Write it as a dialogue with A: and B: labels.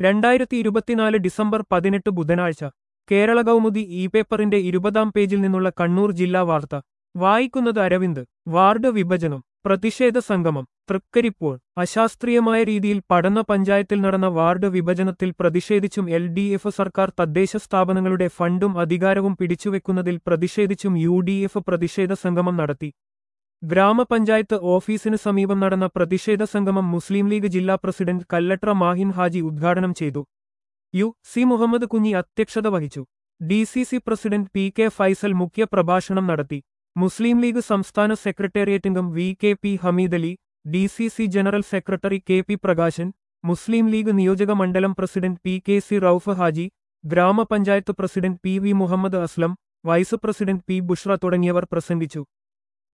A: രണ്ടായിരത്തി ഇരുപത്തിനാല് ഡിസംബർ പതിനെട്ട് ബുധനാഴ്ച കേരള കൗമുദി ഇ പേപ്പറിന്റെ ഇരുപതാം പേജിൽ നിന്നുള്ള കണ്ണൂർ ജില്ലാ വാർത്ത വായിക്കുന്നത് അരവിന്ദ് വാർഡ് വിഭജനം പ്രതിഷേധ സംഗമം തൃക്കരിപ്പോൾ അശാസ്ത്രീയമായ രീതിയിൽ പഠന പഞ്ചായത്തിൽ നടന്ന വാർഡ് വിഭജനത്തിൽ പ്രതിഷേധിച്ചും എൽ ഡി എഫ് സർക്കാർ തദ്ദേശ സ്ഥാപനങ്ങളുടെ ഫണ്ടും അധികാരവും പിടിച്ചുവെക്കുന്നതിൽ പ്രതിഷേധിച്ചും യു ഡി എഫ് പ്രതിഷേധ സംഗമം നടത്തി ഗ്രാമപഞ്ചായത്ത് ഓഫീസിന് സമീപം നടന്ന പ്രതിഷേധ സംഗമം മുസ്ലിം ലീഗ് ജില്ലാ പ്രസിഡന്റ് കല്ലട്ര മാഹിൻ ഹാജി ഉദ്ഘാടനം ചെയ്തു യു സി മുഹമ്മദ് കുഞ്ഞി അധ്യക്ഷത വഹിച്ചു D C C president P K Faisal മുഖ്യ പ്രഭാഷണം നടത്തി മുസ്ലിം ലീഗ് സംസ്ഥാന സെക്രട്ടേറിയറ്റംഗം V K P Hameedali D C C general secretary K P Prakashan മുസ്ലിം ലീഗ് നിയോജക മണ്ഡലം president P K C Rauf Haji ഗ്രാമപഞ്ചായത്ത് president P V Muhammad Aslam vice president P Bushra തുടങ്ങിയവർ പ്രസംഗിച്ചു